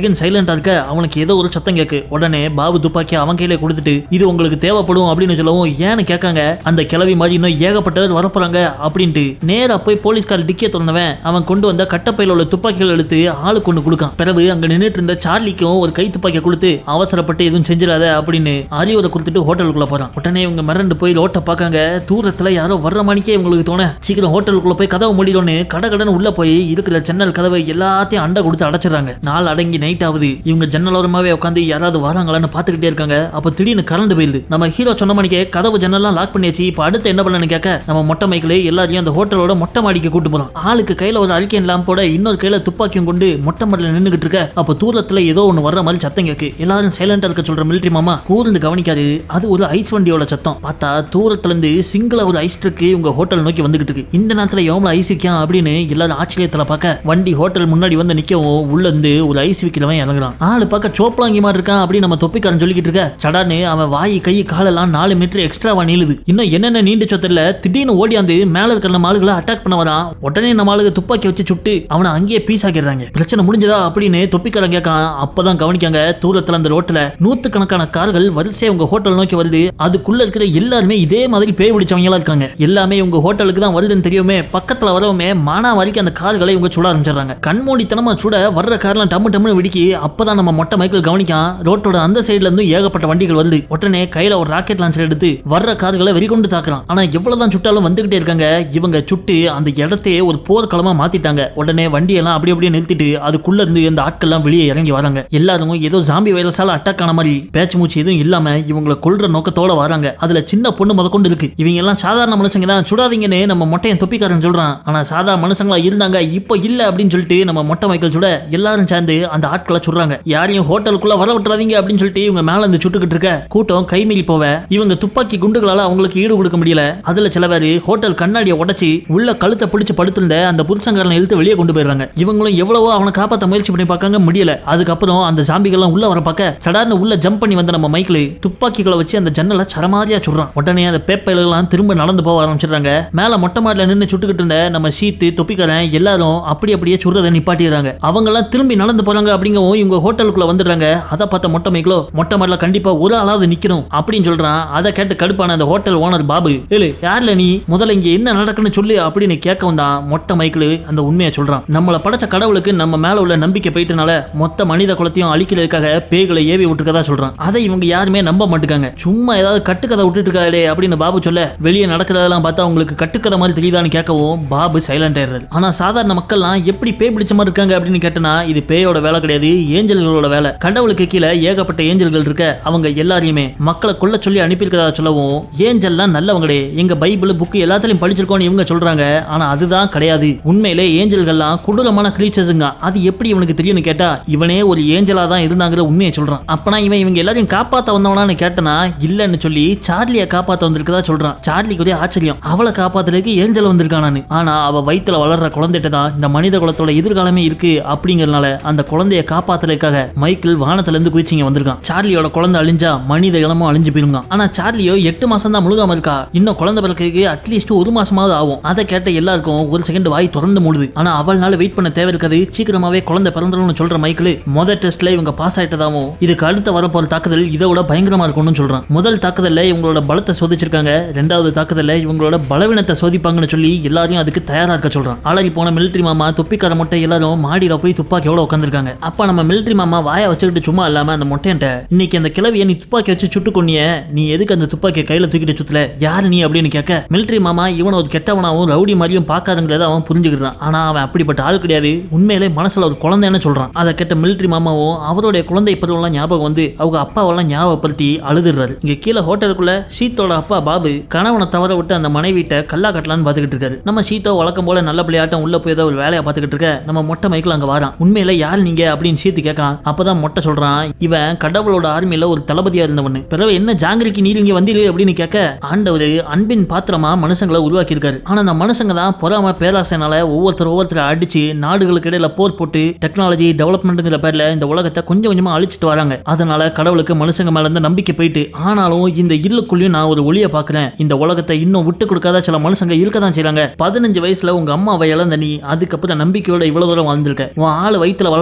செகண்ட் சைலண்டா இருக்க அவனுக்கு ஏதோ ஒரு சத்தம் கேக்கு உடனே பாபு துப்பாக்கி அவன் கையில கொடுத்துட்டு இது உங்களுக்கு தேவைப்படும் அப்படின்னு சொல்லவும் ஏன்னு கேட்காங்க அந்த கிளவி மாதிரி இன்னும் ஏகப்பட்டவர் வரப்போறாங்க அப்படின்ட்டு நேரா போய் போலீஸ்கார் டிக்கிய திறந்தவன் அவன் கொண்டு வந்த கட்டப்பையில உள்ள துப்பாக்கிகள் எடுத்து ஆளுக்கு ஒன்று கொடுக்கான் பிறகு அங்க நின்னுட்டு இருந்த சார்லிக்கும் ஒரு கை துப்பாக்கியை கொடுத்து அவசரப்பட்டு எதுவும் செஞ்சிடாத அப்படின்னு அறிவுரை கொடுத்துட்டு ஹோட்டலுக்குள்ள போறான் உடனே இவங்க மிரண்டு போய் ரோட்டை பார்க்காங்க தூரத்துல யாரோ வர்ற மணிக்கே இவங்களுக்கு தோண சீக்கிரம் ஹோட்டலுக்குள்ள போய் கதவை மூடிடும்னு கடை கடன் உள்ள போய் இருக்கிற ஜன்னல் கதவை எல்லாத்தையும் அண்டை கொடுத்து அடைச்சிடுறாங்க நாள் அடங்கி நைட் ஆகுது இவங்க ஜன்னலோரமாவே உட்காந்து யாராவது வராங்களான்னு பார்த்துக்கிட்டே இருக்காங்க அப்ப திடீர்னு கரண்ட் போயிருது நம்ம ஹீரோ சொன்ன மணிக்கே கதவு ஜன்னல்லாம் லாக் பண்ணியாச்சு இப்போ அடுத்து என்ன பண்ணனு கேட்க நம்ம மொட்டை மைக்கில் எல்லாரையும் அந்த ஹோட்டலோட மொட்டை மாடிக்கு கூட்டு போறோம் ஆளுக்கு கையில ஒரு அல்கேன் லாம்போட இன்னொரு கையில துப்பாக்கியும் கொண்டு மொட்டை மாடியில் நின்னுகிட்டு இருக்க அப்போ தூரத்துல ஏதோ ஒன்று வர்ற மாதிரி சத்தம் கேக்கு எல்லாரும் சைலண்டா இருக்க சொல்ற மிலிட்டரி மாமா கூர்ந்து கவனிக்காரு அது ஒரு ஐஸ் வண்டியோட சத்தம் பார்த்தா தூரத்துல இருந்து சிங்கிளா ஒரு ஐஸ் ட்ரக் உங்க ஹோட்டல் நோக்கி வந்துகிட்டு இருக்கு இந்த நேரத்துல எவ்வளவு ஐஸ் விற்கான் அப்படின்னு எல்லாரும் ஆச்சரியத்துல பார்க்க வண்டி ஹோட்டல் முன்னாடி வந்து நிக்கவும் உள்ள இருந்து ஒரு ஐஸ் விற்கிறவன் இறங்குறான் ஆளு பார்க்க சோப்பலாங்கி மாதிரி இருக்கான் அப்படின்னு நம்ம தொப்பிக்காரன் சொல்லிக்கிட்டு இருக்க சடான்னு அவன் வாய் கை காலெல்லாம் நாலு மீட்டர் எக்ஸ்ட்ராவா நீளுது இன்னும் என்னென்ன நீண்டு சொத்துல திடீர்னு ஓடியாந்து மேல இருக்கிற நம்ம ஆளுகளை அட்டாக் பண்ண வரான் உடனே நம்ம ஆளுங்க துப்பாக்கி வச்சு சுட்டு அவனை அங்கேயே பீஸ் ஆக்கிடுறாங்க பிரச்சனை முடிஞ்சதா அப்படின்னு தொப்பிக்காரன் கேட்கான் அப்பதான் கவனிக்காங்க தூரத்துல அந்த ரோட்ல நூத்துக்கணக்கான கார்கள் வரிசையா உங்க ஹோட்டல் நோக்கி வருது அதுக்குள்ள இருக்கிற எல்லாருமே இதே மாதிரி பேய் பிடிச்சவங்களா இருக்காங்க எல்லாமே உங்க ஹோட்டலுக்கு தான் வருதுன்னு தெரியுமே பக்கத்துல வரவுமே மானா வரைக்கும் அந்த கார்களை இவங்க சுட ஆரம்பிச்சிடுறாங்க கண்மூடித்தனமா சுட வர்ற கார்லாம் டம்மு டம்னு வெடிக்கி அப்பதான் நம்ம மொட்டை மைக்கிள் கவனிக்கான் ரோட்டோட அந்த சைடுல இருந்தும் ஏகப்பட்ட வண்டிகள் வருது உடனே கையில ஒரு ராக்கெட் லான்ச்சர் எடுத்து வர்ற கார்களை வெறிகொண்டு தாக்குறான் ஆனா எவ்வளவுதான் சுட்டாலும் வந்துகிட்டே இருக்காங்க இவங்க சுட்டு அந்த இடத்தையே ஒரு போர்க்களமா மாத்திட்டாங்க உடனே வண்டியெல்லாம் அப்படி அப்படியே நிறுத்திட்டு அதுக்குள்ள இருந்து அந்த ஆட்கள்லாம் வெளியே இறங்கி வராங்க எல்லாரும் ஏதோ ஜாம்பி வைரஸால அட்டாக் ஆன மாதிரி பேச்சு மூச்சு எதுவும் இல்லாம இவங்களை கொல்ற நோக்கத்தோட வராங்க அதுல சின்ன பொண்ணு முதற்கொண்டு இருக்கு இவங்க எல்லாம் சாதாரண மனுஷங்க தான் சுடாதீங்கன்னு நம்ம மொட்டையன் தொப்பிக்காரன் சொல்றான் ஆனா சாதா மனுஷங்களா இருந்தாங்க இப்போ இல்ல அப்படின்னு சொல்லிட்டு நம்ம மொட்டை மைக்கேல் சுட எல்லாரும் சேர்ந்து அந்த ஆட்களை சுடுறாங்க யாரையும் ஹோட்டலுக்குள்ள வர விட்டுறாதீங்க அப்படின்னு சொல்லிட்டு இவங்க மேல இருந்து சுட்டுக்கிட்டு இருக்க கூட்டம் கைமீறி போவ இவங்க துப்பாக்கி குண்டுகளால அவங்களுக்கு ஈடு கொடுக்க முடியல அதுல சில பேர் ஹோட்டல் கண்ணாடியை உடைச்சு உள்ள கழுத்தை பிடிச்சு படுத்திருந்த அந்த புருஷங்காரனை இழுத்து வெளியே கொண்டு போயிடுறாங்க இவங்களும் எவ்வளவோ அவனை காப்பாத்த முயற்சி பண்ணி பார்க்காங்க முடியல அதுக்கப்புறம் அந்த ஜாம்பிகள்லாம் உள்ள வர பார்க்க சடார்னு உள்ள ஜம்ப் பண்ணி வந்த நம்ம மைக்கிள் துப்பாக்கிகளை வச்சு அந்த ஜன்னலை சரமாரியா சுடுறான் உடனே அந்த பேப்பைலாம் திரும்ப நடந்து போக ஆரம்பிச்சிடுறாங்க மேல மொட்டை மாடில நின்று சுட்டுக்கிட்டு இருந்த நம்ம சீத்து தொப்பிக்காரன் எல்லாரும் அப்படி அப்படியே சுடுறதை நிப்பாட்டிடுறாங்க அவங்க எல்லாம் திரும்பி நடந்து போறாங்க அப்படிங்கவும் இவங்க ஹோட்டலுக்குள்ள வந்துடுறாங்க அதை பார்த்த மொட்டை மைக்கிளோ மொட்டை மாடில கண்டிப்பா ஒரு ஆளாவது நிக்கணும் அப்படின்னு சொல்றான் அதை கேட்டு கடுப்பான அந்த ஹோட்டல் ஓனர் பாபு ஏழு யார்ல நீ முதல்ல இங்க என்ன நடக்குன்னு சொல்லு அப்படின்னு கேட்கவும் தான் மொட்டை மைக்கிள் அந்த உண்மையை சொல்றான் நம்மளை படைச்ச கடவுளுக்கு நம்ம மேல உள்ள நம்பிக்கை போயிட்டனால மொத்த மனித குலத்தையும் அழிக்கிறதுக்காக பேய்களை ஏவி விட்டுருக்கதா சொல்றான் அதை இவங்க யாருமே நம்ப மாட்டுக்காங்க சும்மா ஏதாவது கட்டுக்கதை விட்டுட்டு இருக்காளே அப்படின்னு பாபு சொல்ல வெளியே நடக்கிறதெல்லாம் பார்த்தா உங்களுக்கு கட்டுக்கதை மாதிரி தெரியுதான்னு கேட்கவும் பாபு சைலண்ட் ஆயிடுறாரு ஆனா சாதாரண மக்கள்லாம் எப்படி பேய் பிடிச்ச மாதிரி இருக்காங்க அப்படின்னு கேட்டனா இது பேயோட வேலை கிடையாது ஏஞ்சல்களோட வேலை கடவுளுக்கு கீழே ஏகப்பட்ட ஏஞ்சல்கள் இருக்க அவங்க எல்லாரையுமே மக்களை கொல்ல சொல்லி அனுப்பியிருக்கிறதா சொல்லவும் ஏஞ்சல்லாம் நல்லவங்களே எங்க பைபிள் புக்கு எல்லாத்துலயும் படிச்சிருக்கோம்னு இவங்க சொல்றாங்க ஆனா அதுதான் கிடையாது உண்மையிலே ஏஞ்சல்கள்லாம் கொடூரமான கிரீச்சர்ஸுங்க அது எப்படி இவனுக்கு தெரியும்னு கேட்டா இவனே ஒரு ஏஞ்சலா தான் இருந்தாங்கிற உண்மையை சொல்றான் அப்பனா இவன் இவங்க எல்லாரையும் காப்பாத்த வந்தவனான்னு கேட்டனா இல்லன்னு சொல்லி சார்லியை காப்பாத்த வந்திருக்கதா சொல்றான் சார்லிக்கு ஒரே ஆச்சரியம் அவளை காப்பாத்துறதுக்கு ஏஞ்சல் வந்திருக்கானான்னு ஆனா அவ வயித்துல வளர்ற குழந்தைகிட்ட தான் இந்த மனித குலத்தோட எதிர்காலமே இருக்கு அப்படிங்கறதுனால அந்த குழந்தைய காப்பாத்துறதுக்காக மைக்கேல் வானத்துல இருந்து குதிச்சிங்க வந்திருக்கான் சார்லியோட குழந்தை அழிஞ்சா மனித இளமும் அழிஞ்சு போயிருங்க ஆனா சார்லியோ எட்டு மாசம் தான் முழுகாம இருக்கா இன்னும் குழந்தை பிறக்கிறதுக்கு அட்லீஸ்ட் ஒரு மாசமாவது ஆகும் அதை கேட்ட எல்லாருக்கும் ஒரு செகண்ட் வாய் திறந்து மூடுது ஆனா அவள்னால வெயிட் பண்ண தேவை இருக்காது சீக்கிரமாவே குழந்தை பிறந்துரும்னு சொல்ற மைக்கேல் முதல் டெஸ்ட்ல இவங்க பாஸ் ஆயிட்டதாவும் இதுக்கு அடுத்த வரப்போற தாக்குதல் இதை விட பயங்கரமா இருக்கும்னு சொல்றான் முதல் தாக்குதல்ல இவங்களோட பலத்தை சோதிச்சிருக்காங்க ரெண்டாவது தாக்குதல்ல இவங்களோட பலவீனத்தை சோதிப்பாங்கன்னு சொல்லி எல்லாரையும் அதுக்கு தயாரா இருக்க சொல்றான் அலறி போன மிலிட்டரி மாமா துப்பிக்கார மொட்டை எல்லாரும் மாடியில போய் துப்பாக்கியோட உட்காந்துருக்காங்க அப்ப நம்ம மிலிட்டரி மாமா வாயை வச்சுக்கிட்டு சும்மா இல்லாம அந்த மொட்டையன்ட்ட இன்னைக்கு அந்த கிளவிய நீ துப்பாக்கி வச்சு சுட்டு கொன்னிய நீ எதுக்கு அந்த துப்பாக்கியை கையில தூக்கிட்டு சுத்தல யாரு நீ அப்படின்னு கேட்க மிலிட்டரி மாமா இவன் ஒரு கெட்டவனாவும் ரவுடி மாதிரியும் பார்க்காதுங்கிறத அவன் புரிஞ்சுக்கிறான் ஆனா அவன் அப்படிப்பட்ட ஆள் கிடையாது உண்மையிலே மனசுல ஒரு குழந்தைன்னு சொல்றான் அதை கேட்ட மிலிட்டரி மாமாவும் அவருடைய குழந்தை பருவம்லாம் ஞாபகம் வந்து அவங்க அப்பாவெல்லாம் ஞாபகப்படுத்தி அழுதுறாரு இங்க கீழே ஹோட்டலுக்குள்ள சீத்தோட அப்பா பாபு கணவனை தவற விட்டு அந்த மனைவிட்ட கல்லா கட்டலான்னு பாத்துக்கிட்டு இருக்காரு நம்ம சீத்தோ வழக்கம் போல நல்ல பிள்ளையாட்டம் உள்ள போய் ஏதோ ஒரு வேலையை பார்த்துக்கிட்டு இருக்க நம்ம மொட்டை மைக்கில் அங்க வரான் உண்மையில யார் நீங்க அப்படின்னு சீத்து கேட்கான் அப்பதான் மொட்டை சொல்றான் இவன் கடவுளோட ஆர்மியில ஒரு தளபதியா இருந்தவன் பிறகு என்ன ஜாங்கிரிக்கு நீர் இங்க வந்தீரு அப்படின்னு கேட்க ஆண்டவர் அன்பின் பாத்திரமா மனுஷங்களை உருவாக்கி இருக்காரு ஆனா அந்த மனுஷங்க தான் பொறாம பேராசைனால ஒவ்வொருத்தர் ஒவ்வொருத்தர் அடிச்சு நாடுகளுக்கு இடையில போர் போட்டு டெக்னாலஜி டெவலப்மெண்ட்ங்கிற பேர்ல இந்த உலகத்தை கொஞ்சம் கொஞ்சமா அழிச்சிட்டு வராங்க அதனால கடவுளுக்கு மனுஷங்க மேல இருந்து நம்பிக்கை போயிட்டு ஆனாலும் இந்த இல்லுக்குள்ளேயும் நான் ஒரு ஒளியை பார்க்கிறேன் இந்த உலகத்தை இன்னும் விட்டு கொடுக்காத சில மனுஷங்க இருக்க தான் செய்றாங்க பதினஞ்சு வயசுல உங்க அம்மாவை இழந்த நீ அதுக்கப்புறம் நம்பிக்கையோட இவ்வளவு தூரம் வாழ்ந்திருக்க உன் ஆளு வயித்துல வளர்ற குழந்தை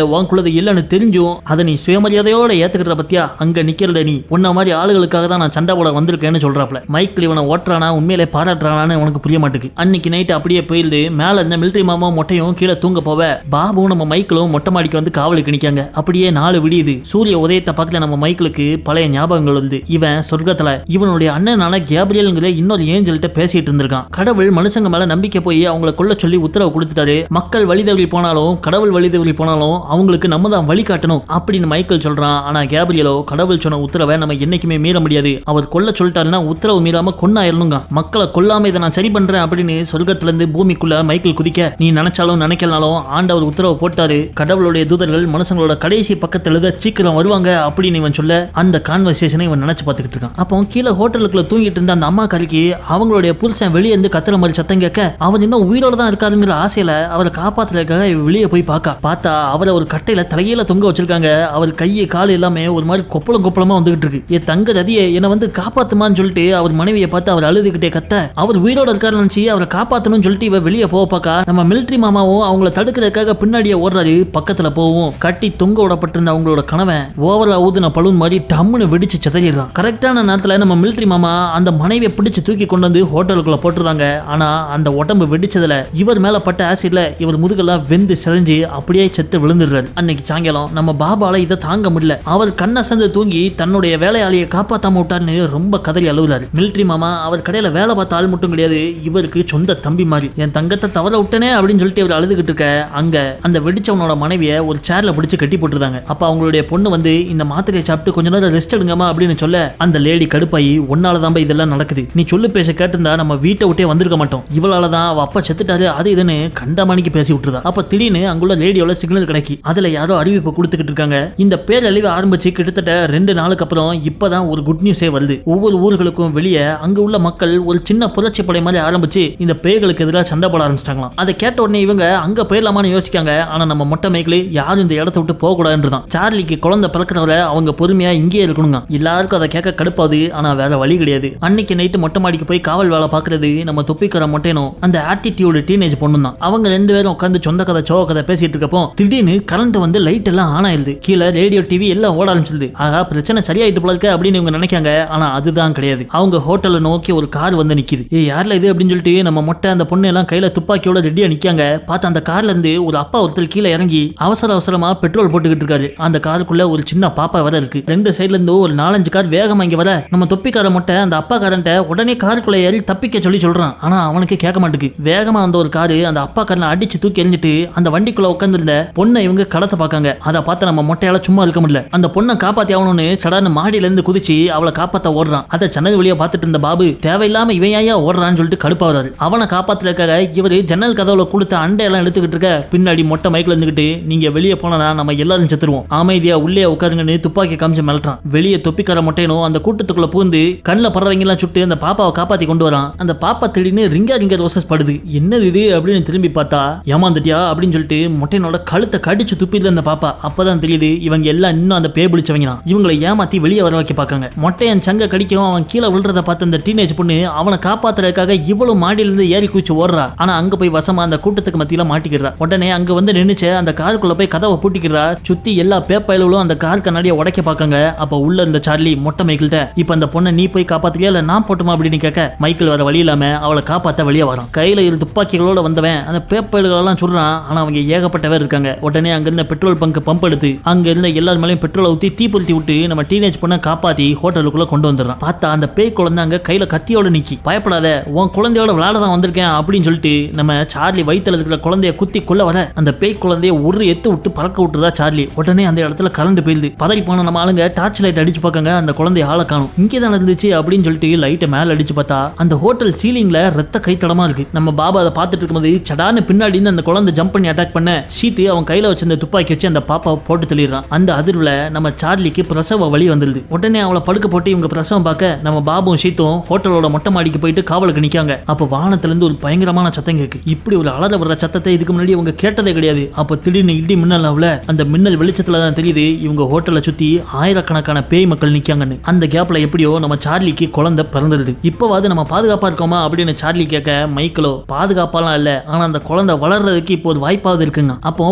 இல்ல உனக்குள்ளது இல்லைன்னு தெரிஞ்சும் அதை நீ சுயமரியாதையோட ஏத்துக்கிற பத்தியா அங்க நிக்கிறத நீ உன்ன மாதிரி ஆளுகளுக்காக தான் நான் சண்டை போட வந்திருக்கேன்னு சொல்றாப்ல மைக்கிள் இவனை ஓட்டுறானா உண்மையிலே பாராட்டுறானான்னு உனக்கு புரிய மாட்டேங்குது அன்னைக்கு நைட் அப்படியே போயிருது மேல இருந்த மிலிட்டரி மாமா மொட்டையும் கீழே தூங்க போவ பாபுவும் நம்ம மைக்கிளும் மொட்டை மாடிக்கு வந்து காவலுக்கு நிக்காங்க அப்படியே நாலு விடியுது சூரிய உதயத்தை பக்கத்துல நம்ம மைக்கிளுக்கு பழைய ஞாபகங்கள் வருது இவன் சொர்க்கத்துல இவனுடைய அண்ணனான கேப்ரியல்ங்கிற இன்னொரு ஏஞ்சல்கிட்ட பேசிட்டு இருந்திருக்கான் கடவுள் மனுஷங்க மேல நம்பிக்கை போய் அவங்கள கொல்ல சொல்லி உத்தரவு கொடுத்துட்டாரு மக்கள் வழி தவறி போனாலும் கடவுள் வழி தவறி போனாலும் அவங்களுக்கு நம்ம தான் வழி காட்டணும் அப்படின்னு மைக்கேல் சொல்றான் ஆனா கேப்ரியலோ கடவுள் சொன்ன உத்தரவை நம்ம என்னைக்குமே மீற முடியாது அவர் கொல்ல சொல்லிட்டாருன்னா உத்தரவு மீறாம கொன்னாயிரணுங்க மக்களை கொல்லாம இதை நான் சரி பண்றேன் அப்படின்னு சொர்க்கத்துல இருந்து பூமிக்குள்ள மைக்கேல் குதிக்க நீ நினைச்சாலும் நினைக்கலனாலும் ஆண்டவர் உத்தரவு போட்டாரு கடவுளுடைய தூதர்கள் மனுஷங்களோட கடைசி பக்கத்துல எழுத சீக்கிரம் வருவாங்க அப்படின்னு இவன் சொல்ல அந்த கான்வர்சேஷனை இவன் நினைச்சு பார்த்துக்கிட்டு இருக்கான் அப்போ கீழே ஹோட்டலுக்குள்ள தூங்கிட்டு இருந்த அந்த அம்மா கறிக்கு அவங்களுடைய புருஷன் வெளியே இருந்து கத்துற மாதிரி சத்தம் கேட்க அவர் இன்னும் உயிரோட தான் இருக்காருங்கிற ஆசையில அவரை காப்பாத்துறதுக்காக இவ வெளியே போய் பார்க்கா பார்த்தா அவரை ஒரு கட்டையில தலையில தொங்க வச்சிருக்காங்க அவர் கையை கால் எல்லாமே ஒரு மாதிரி கொப்பளம் கொப்பளமா வந்துகிட்டு இருக்கு என் தங்க ரதியை என்னை வந்து காப்பாத்துமான்னு சொல்லிட்டு அவர் மனைவியை பார்த்து அவர் அழுதுகிட்டே கத்த அவர் உயிரோட இருக்காரு நினைச்சு அவரை காப்பாத்தணும்னு சொல்லிட்டு இவ வெளியே போக பார்க்கா நம்ம மிலிட்டரி மாமாவும் அவங்கள தடுக்கிறதுக்காக பின்னாடியே ஓடுறாரு பக்கத்துல போவும் கட்டி தொங்க விடப்பட்டிருந்த அவங்களோட கணவன் ஓவரா ஊதுன பலூன் மாதிரி டம்முன்னு வெடிச்சு சிதறிடுறான் கரெக்டான நேரத்துல நம்ம மிலிட்டரி மாமா அந்த மனைவியை பிடிச்சு தூக்கி கொண்டு வந்து ஹோட்டலுக்குள்ள போட்டுருந்தாங்க ஆனா அந்த உடம்பு வெடிச்சதுல இவர் மேல பட்ட ஆசிட்ல இவர் முதுகெல்லாம் வெந்து செதஞ்சு அப்படியே செத்து விழுந்துடுறாரு அன்னைக்கு சாயங்காலம் நம்ம பாபால இதை தாங்க முடியல அவர் கண்ணசந்து தூங்கி தன்னுடைய வேலையாளியை காப்பாத்தாம விட்டாருன்னு ரொம்ப கதறி அழுகுறாரு மிலிட்டரி மாமா அவர் கடையில வேலை பார்த்த ஆள் மட்டும் கிடையாது இவருக்கு சொந்த தம்பி மாதிரி என் தங்கத்தை தவற விட்டனே அப்படின்னு சொல்லிட்டு இவர் அழுதுகிட்டு இருக்க அங்க அந்த வெடிச்சவனோட மனைவியை ஒரு சேர்ல பிடிச்சு கட்டி போட்டுருந்தாங்க அப்ப அவங்களுடைய பொண்ணு வந்து இந்த மாத்திரையை சாப்பிட்டு கொஞ்ச நேரம் ரெஸ்ட் எடுங்கம்மா அப்படின்னு சொல்ல அந்த லேடி கடுப்பாயி உன்னால தான் இதெல்லாம் நடக்குது நீ சொல்லு பேச கேட்டிருந்தா நம்ம வீட்டை விட்டே வந்திருக்க மாட்டோம் இவளால தான் அவ அப்பா செத்துட்டாரு அது இதுன்னு கண்டமானிக்கு பேசி விட்டுருதா அப்ப திடீர்னு அங்குள்ள ரேடியோல சிக்னல் கிடைக்கி அதுல யாரோ அறிவிப்பு கொடுத்துக்கிட்டு இருக்காங்க இந்த பேரழிவு ஆரம்பிச்சு கிட்டத்தட்ட ரெண்டு நாளுக்கு அப்புறம் இப்பதான் ஒரு குட் நியூஸே வருது ஒவ்வொரு ஊர்களுக்கும் வெளியே அங்க உள்ள மக்கள் ஒரு சின்ன புரட்சி படை மாதிரி ஆரம்பிச்சு இந்த பேய்களுக்கு எதிராக சண்டை போட ஆரம்பிச்சிட்டாங்களாம் அதை கேட்ட உடனே இவங்க அங்க போயிடலாமான்னு யோசிக்காங்க ஆனா நம்ம மொட்டை மேய்களி யாரும் இந்த இடத்த விட்டு போக கூடாதுன்றதான் சார்லிக்கு குழந்தை பிறக்கிறவரை அவங்க பொறுமையா இங்கேயே இருக்கணுங்க எல்லாருக்கும் அதை கேட்க கடுப்பாது ஆனா வேற வழி கிடையாது அன்னைக்கு நைட்டு மொட்டை மாடிக்கு போய் காவல் வேலை பார்க்கறது நம்ம தொப்பிக்கிற மொட்டைனும் அந்த ஆட்டிடியூடு டீனேஜ் பொண்ணு தான் அவங்க ரெண்டு பேரும் உட்காந்து சொந்த கதை சோக கதை பேசிட்டு இருக்கப்போ திடீர்னு கரண்ட் வந்து லைட் எல்லாம் ஆன் ஆயிருது கீழே ரேடியோ டிவி எல்லாம் ஓட ஆரம்பிச்சிருது ஆகா பிரச்சனை சரியாயிட்டு போல இருக்கு அப்படின்னு இவங்க நினைக்காங்க ஆனா அதுதான் கிடையாது அவங்க ஹோட்டலை நோக்கி ஒரு கார் வந்து நிக்குது ஏ யார்ல இது அப்படின்னு சொல்லிட்டு நம்ம மொட்டை அந்த பொண்ணு எல்லாம் கையில துப்பாக்கியோட ரெடியா நிக்காங்க பார்த்து அந்த கார்ல இருந்து ஒரு அப்பா ஒருத்தர் கீழே இறங்கி அவசர அவசரமா பெட்ரோல் போட்டுக்கிட்டு இருக்காரு அந்த காருக்குள்ள ஒரு சின்ன பாப்பா வர இருக்கு ரெண்டு சைடுல இருந்து ஒரு நாலஞ்சு கார் வேகமா இங்க வர நம்ம தொப்பிக்கார மொட்டை அந்த அப்பா காரன்ட்ட உடனே காருக்குள்ள ஏறி தப்பிக்க சொல்லி சொல்றான் ஆனா அவனுக்கு கேட்க மாட்டேங்குது வேகமா வந்த ஒரு காரு அந்த அப்பா காரனை அடிச்சு தூக்கி எறிஞ்சிட்டு அந்த வண்டிக்குள்ள உட்காந்துருந்த பொண்ணை இவங்க கடத்த பார்க்காங்க அதை பார்த்து நம்ம மொட்டையால சும்மா இருக்க முடியல அந்த பொண்ணை காப்பாத்தி ஆகணும்னு சடான்னு மாடியில இருந்து குதிச்சு அவளை காப்பாத்த ஓடுறான் அதை ஜன்னல் வழியா பார்த்துட்டு இருந்த பாபு தேவையில்லாம இவன் ஏன் ஓடுறான்னு சொல்லிட்டு கடுப்பாகிறாரு அவனை காப்பாத்துறதுக்காக இவரு ஜன்னல் கதவுல கொடுத்த அண்டையெல்லாம் எடுத்துக்கிட்டு இருக்க பின்னாடி மொட்டை மைக்ல இருந்துகிட்டு நீங்க வெளியே போனா நம்ம எல்லாரும் செத்துருவோம் அமைதியா உள்ளே உட்காருங்கன்னு துப்பாக்கி காமிச்சு மிளட்டான் வெளியே தொப்பிக்கார மொட்டையனும் அந்த கூட்டத்துக்குள்ள பூந்து கண்ணில் பறவைங்க எல்லாம் சுட்டு அந்த பாப்பாவை காப்பாத்தி கொண்டு வரான் அந்த பாப்பா திடீர்னு ரிங்கா ரிங்கா ரோசஸ் படுது என்னது இது அப்படின்னு திரும்பி பார்த்தா ஏமாந்துட்டியா அப்படின்னு சொல்லிட்டு மொட்டையனோட கழுத்தை கடிச்சு துப்பிடுது அந்த பாப்பா அப்பதான் தெரியுது இவங்க எல்லாம் இன்னும் அந்த பே பிடிச்சவங்க தான் இவங்களை ஏமாத்தி வெளியே வர வைக்க பார்க்காங்க மொட்டையன் சங்க கடிக்கவும் அவன் கீழே விழுறத பார்த்து அந்த டீனேஜ் பொண்ணு அவனை காப்பாத்துறதுக்காக இவ்வளவு மாடியில இருந்து ஏறி குச்சி ஓடுறா ஆனா அங்க போய் வசமா அந்த கூட்டத்துக்கு மத்தியில மாட்டிக்கிறா உடனே அங்க வந்து நின்னுச்சு அந்த காருக்குள்ள போய் கதவை பூட்டிக்கிறா சுத்தி எல்லா பேப்பயலும் அந்த கார் கண்ணாடியை உடைக்க பார்க்காங்க அப்ப உள்ள இருந்த சார்லி மொட்டை மைக்கிள்கிட்ட இப்ப அந்த பொண்ணை நீ போய் காப்பாத்துறியா இல்ல நான் போட்டுமா அப்படின்னு கேட்க மைக்கிள் வர வழி இல்லாம அவளை காப்பாத்த வெளியே வரான் கையில இரு துப்பாக்கிகளோட வந்தவன் அந்த பேப்பயல்களெல்லாம் சொல்றான் ஆனா அவங்க ஏகப்பட்ட பேர் இருக்காங்க உடனே அங்க இருந்த பெட்ரோல் பங்க் பம்ப் எடுத்து அங்க இருந்த எல்லார் மேலயும் பெட்ரோலை ஊத்தி தீப்பொருத்தி விட்டு நம்ம டீனேஜ் பொண்ணை காப்பாத்தி ஹோட்டலுக்குள்ள கொண்டு வந்துடுறான் பார்த்தா அந்த பேய் குழந்தை அங்க கையில கத்தியோட நிக்கி பயப்படாத உன் குழந்தையோட விளையாட தான் வந்திருக்கேன் அப்படின்னு சொல்லிட்டு நம்ம சார்லி வயித்துல இருக்கிற குழந்தைய குத்தி கொள்ள வர அந்த பேய் குழந்தைய ஒரு எத்து விட்டு பறக்க விட்டுறதா சார்லி உடனே அந்த இடத்துல கரண்ட் போயிருது பதறி போன நம்ம ஆளுங்க டார்ச் லைட் அடிச்சு பார்க்காங்க அந்த குழந்தைய ஆளை காணும் இங்கே தான் இருந்துச்சு அப்படின்னு சொல்லிட்டு லைட்டை மேல அடிச்சு பார்த்தா அந்த ஹோட்டல் சீலிங்ல ரத்த கைத்தடமா இருக்கு நம்ம பாபா அதை பார்த்துட்டு இருக்கும்போது சடான்னு பின்னாடி இருந்து அந்த குழந்தை ஜம்ப் பண்ணி அட்டாக் பண்ண சீத்து அவன் கையில வச்சிருந்த துப்பாக்கி வச்சு அந்த பாப்பாவை போட்டு தள்ளிடுறான் அந்த அதிர்வுல நம்ம சார்லிக்கு பிரசவ வழி வந்துருது உடனே அவளை படுக்க போட்டு இவங்க பிரசவம் பார்க்க நம்ம பாபும் சீத்தும் ஹோட்டலோட மொட்டை மாடிக்கு போயிட்டு காவலுக்கு நிக்காங்க அப்ப வானத்துல இருந்து ஒரு பயங்கரமான சத்தம் கேக்கு இப்படி ஒரு அலற வர்ற சத்தத்தை இதுக்கு முன்னாடி இவங்க கேட்டதே கிடையாது அப்ப திடீர்னு இடி மின்னல் அவள அந்த மின்னல் வெளிச்சத்துல தான் தெரியுது இவங்க ஹோட்டலை சுத்தி ஆயிரக்கணக்கான பேய் மக்கள் நிக்காங்கன்னு அந்த கேப்ல எப்படியோ நம்ம சார்லிக்கு குழந்தை பிறந்துருது இப்போவாது நம்ம பாதுகாப்பா இருக்கோமா அப்படின்னு சார்லி கேட்க மைக்கிளோ பாதுகாப்பாலாம் இல்ல ஆனா அந்த குழந்தை வளர்றதுக்கு இப்போ ஒரு வாய்ப்பாவது இருக்குங்க அப்போ பிறந்த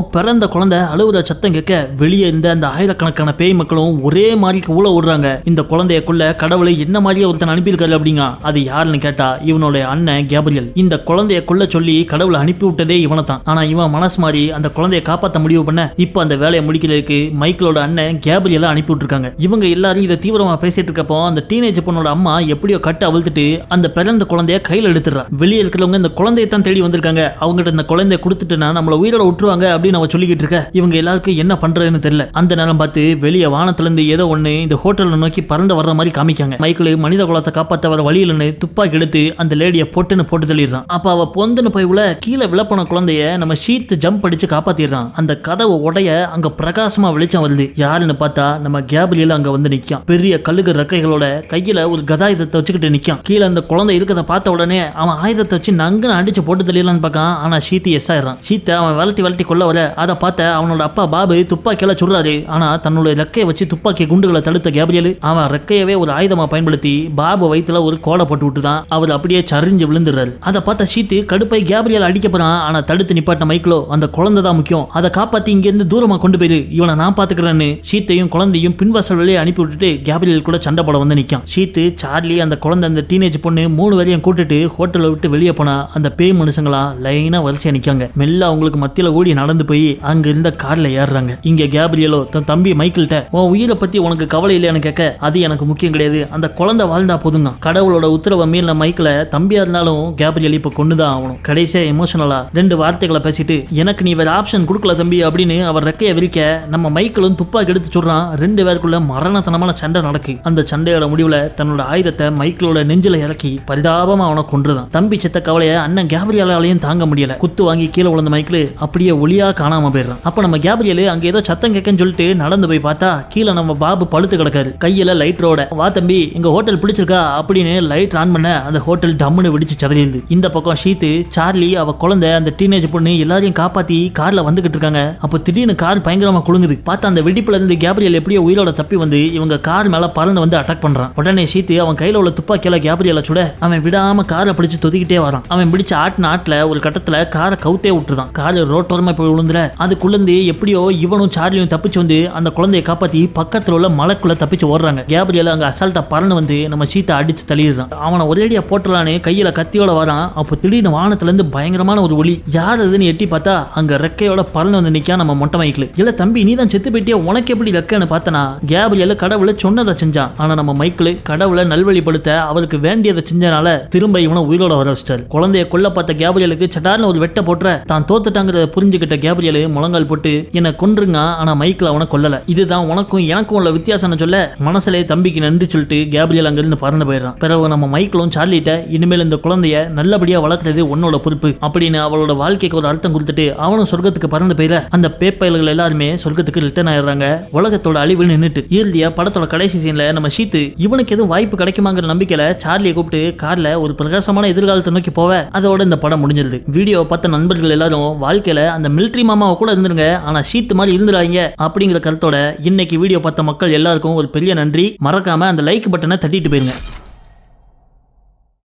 குழந்தை அழுவுற சத்தம் கேட்க வெளியே இருந்த அந்த ஆயிரக்கணக்கான பேய் மக்களும் ஒரே மாதிரி ஊழ விடுறாங்க இந்த குழந்தையக்குள்ள கடவுளை என்ன மாதிரியே ஒருத்தன் அனுப்பியிருக்காரு அப்படிங்க அது யாருன்னு கேட்டா இவனுடைய அண்ணன் கேப்ரியல் இந்த குழந்தைய கொல்ல சொல்லி கடவுளை அனுப்பி விட்டதே இவனை தான் ஆனா இவன் மனசு மாதிரி அந்த குழந்தைய காப்பாத்த முடிவு பண்ண இப்போ அந்த வேலையை முடிக்கிறதுக்கு மைக்கிளோட அண்ணன் கேப்ரியலை அனுப்பி விட்டுருக்காங்க இவங்க எல்லாரும் இதை தீவிரமா பேசிட்டு இருக்கப்போ அந்த டீனேஜ் பொண்ணோட அம்மா எப்படியோ கட்டு அவிழ்த்துட்டு அந்த பிறந்த குழந்தைய கையில எடுத்துடுறா வெளியே இருக்கிறவங்க இந்த குழந்தைய தான் தேடி வந்திருக்காங்க அவங்ககிட்ட இந்த குழந்தைய கொடுத்துட்டுனா நம்மள உயிரோட விட்டுருவாங்க அப்படின்னு அவ சொல்லிக்கிட்டு இருக்க இவங்க எல்லாருக்கும் என்ன பண்றதுன்னு தெரியல அந்த நேரம் பார்த்து வெளியே வானத்துல இருந்து ஏதோ ஒண்ணு இந்த ஹோட்டலை நோக்கி பறந்து வர்ற மாதிரி காமிக்காங்க மைக்கிள் மனித குலத்தை காப்பாத்த வர வழியிலன்னு துப்பாக்கி எடுத்து அந்த லேடிய பொட்டுன்னு போட்டு தள்ளிடுறான் அப்ப அவ பொந்துன்னு போய் உள்ள கீழே விழப்போன குழந்தைய நம்ம ஷீத் ஜம்ப் அடிச்சு காப்பாத்திடுறான் அந்த கதவை உடைய அங்க பிரகாசமா வெளிச்சம் வருது யாருன்னு பார்த்தா நம்ம கேப்ரியல் அங்க வந்து நிக்கான் பெரிய கழுகு ரெக்கைகளோட கையில ஒரு கதாயுதத்தை வச்சுக்கிட்டு நிக்கான் கீழே அந்த குழந்தை இருக்கிறத பார்த்த உடனே அவன் ஆயுதத்தை வச்சு நங்குன்னு அடிச்சு போட்டு தள்ளிடலான்னு பார்க்கான் ஆனா ஷீத் எஸ் ஆயிடுறான் ஷீத்தை அவன் விரட்டி விரட்டி கொள்ள வர அதை பார்த்த அவனோட அப்பா பாபு துப்பாக்கியால சுடுறாரு ஆனா தன்னோட ரெக்கையை வச்சு துப்பாக்கி குண்டுகளை தடுத்த கேப்ரியல் அவன் ரெக்கையவே ஒரு ஆயுதமா பயன்படுத்தி பாபு வயித்துல ஒரு கோடை போட்டு விட்டுதான் அவர் அப்படியே சரிஞ்சு விழுந்துடுறாரு அதை பார்த்த ஷீத்து கடுப்பை கேப்ரியல் அடிக்க போறான் ஆனா தடுத்து நிப்பாட்ட மைக்கிளோ அந்த குழந்தை தான் முக்கியம் அதை காப்பாத்தி இங்க இருந்து தூரமா கொண்டு போயிரு இவனை நான் பாத்துக்கிறேன்னு ஷீத்தையும் குழந்தையும் பின்வாசல் வழியே அனுப்பி விட்டுட்டு கேப்ரியல் கூட சண்டை போட வந்து நிக்கான் ஷீத்து சார்லி அந்த குழந்தை அந்த டீனேஜ் பொண்ணு மூணு பேரையும் கூட்டிட்டு ஹோட்டலை விட்டு வெளியே போனா அந்த பேய் மனுஷங்களாம் லைனா வரிசையா நிக்காங்க மெல்ல அவங்களுக்கு மத்தியில ஓடி நடந்து போய் அங்க இருந்த கார்ல ஏறுறாங்க இங்க கேப்ரியலோ தன் தம்பி மைக்கிள்கிட்ட உன் உயிரை பத்தி உனக்கு கவலை இல்லையான்னு கேட்க அது எனக்கு முக்கியம் கிடையாது அந்த குழந்தை வாழ்ந்தா போதுங்க கடவுளோட உத்தரவை மீறின மைக்கிள தம்பியா இருந்தாலும் கேப்ரியல் இப்ப கொண்டுதான் ஆகணும் கடைசியா எமோஷனலா ரெண்டு வார்த்தைகளை பேசிட்டு எனக்கு நீ வேற ஆப்ஷன் கொடுக்கல தம்பி அப்படின்னு அவர் ரெக்கையை விரிக்க நம்ம மைக்கிளும் துப்பாக்கி எடுத்து சொல்றான் ரெண்டு பேருக்குள்ள மரணத்தனமான சண்டை நடக்கு அந்த சண்டையோட முடிவுல தன்னோட ஆயுதத்தை மைக்கிளோட நெஞ்சில இறக்கி பரிதாபமா அவனை கொன்றுதான் தம்பி சித்த கவலைய அண்ணன் கேப்ரியாலாலையும் தாங்க முடியல குத்து வாங்கி கீழே விழுந்த மைக்கிள் அப்படியே ஒளியா காணாம போயிடுறான் அப்ப நம்ம கேப்ரியல் அங்க ஏதோ சத்தம் கேட்கன்னு சொல்லிட்டு நடந்து போய் பார்த்தா கீழே நம்ம பாபு பழுத்து கிடக்காரு கையில லைட்டரோட வா தம்பி எங்க ஹோட்டல் பிடிச்சிருக்கா அப்படின்னு லைட் ஆன் பண்ண அந்த ஹோட்டல் டம்முன்னு வெடிச்சு சதறிடுது இந்த பக்கம் ஷீத்து சார்லி அவ குழந்தை அந்த டீனேஜ் பொண்ணு எல்லாரையும் காப்பாத்தி கார்ல வந்துகிட்டு இருக்காங்க அப்போ திடீர்னு கார் பயங்கரமா குலுங்குது பார்த்தா அந்த வெடிப்புல இருந்து கேப்ரியல் எப்படியோ உயிரோட தப்பி வந்து இவங்க கார் மேல பறந்து வந்து அட்டாக் பண்றான் உடனே ஷீத்து அவன் கையில உள்ள துப்பாக்கியால கேப்ரியல சுட அவன் விடாம காரை பிடிச்சு தொத்திக்கிட்டே வரான் அவன் பிடிச்ச ஆட்டின ஆட்டுல ஒரு கட்டத்துல காரை கவுத்தே விட்டுறான் கார் ரோட்டோரமா போய் விழுந்துல அதுக்குள்ளேருந்து எப்படியோ இவனும் சார்லியும் தப்பிச்சு வந்து அந்த குழந்தையை காப்பாத்தி பக்கத்துல உள்ள மலைக்குள்ள தப்பிச்சு ஓடுறாங்க கேப்ரியல் அங்க அசால்ட்டா பறந்து வந்து நம்ம சீத்தை அடிச்சு தள்ளிடுறான் அவனை ஒரேடியா போட்டலான்னு கையில கத்தியோட வரான் அப்போ திடீர்னு வானத்துல இருந்து பயங்கரமான ஒரு ஒளி யார் அதுன்னு எட்டி பார்த்தா அங்க ரெக்கையோட பறந்து வந்து நிக்கா நம்ம மொட்டை மைக்கிள் இல்ல தம்பி நீ தான் செத்து போயிட்டியா உனக்கு எப்படி ரெக்கைன்னு பார்த்தனா கேப்ரியல் கடவுளை சொன்னதை செஞ்சான் ஆனா நம்ம மைக்கிள் கடவுளை நல்வழிப்படுத்த அவருக்கு வேண்டியதை செஞ்சனால திரும்ப இவனை உயிரோட வர வச்சிட்டாரு குழந்தைய கொல்ல பார்த்த கேப்ரியலுக்கு சட்டார்னு ஒரு வெட்ட போட்டுற தான் தோத்துட்டாங்கிறத புரிஞ்சுக்கிட்ட கேப்ரியல் முழங்கால் போட்டு என்னை கொன்றுங்க ஆனா மைக்கிள் அவனை கொல்லல இதுதான் உனக்கும் எனக்கும் உள்ள வித்தியாசம்னு சொல்ல மனசுலே தம்பிக்கு நன்றி சொல்லிட்டு கேப்ரியல் அங்கிருந்து பறந்து போயிடுறான் பிறகு நம்ம மைக்கிளும் சார்லிட்ட இனிமேல் இந்த குழந்தைய நல்லபடியா வளர்க்கறது உன்னோட பொறுப்பு அப்படின்னு அவளோட வாழ்க்கைக்கு ஒரு அர்த்தம் கொடுத்துட்டு அவனும் சொர்க்கத்துக்கு பறந்து போயிட அந்த பேப்பயல்கள் எல்லாருமே சொர்க்கத்துக்கு ரிட்டர்ன் ஆயிடுறாங்க உலகத்தோட அழிவு நின்னுட்டு இறுதியா படத்தோட கடைசி சீன்ல நம்ம ஷீத்து இவனுக்கு எதுவும் வாய்ப்பு கிடைக்குமாங்கிற நம்பிக்கையில சார்லியை கூப்பிட்டு கார்ல ஒரு பிரகாசமான எதிர்காலத்தை நோக்கி போவ அதோட இந்த படம் முடிஞ்சிருது வீடியோ பார்த்த நண்பர்கள் எல்லாரும் வாழ்க்கையில அந்த மிலிட்ரி மாமாவை கூட இருந்துருங்க ஆனா ஷீத் மாதிரி இருந்துடாதீங்க அப்படிங்கிற கருத்தோட இன்னைக்கு வீடியோ பார்த்த மக்கள் எல்லாருக்கும் ஒரு பெரிய நன்றி மறக்காம அந்த லைக் பட்டனை தட்டிட்டு போயிருங்க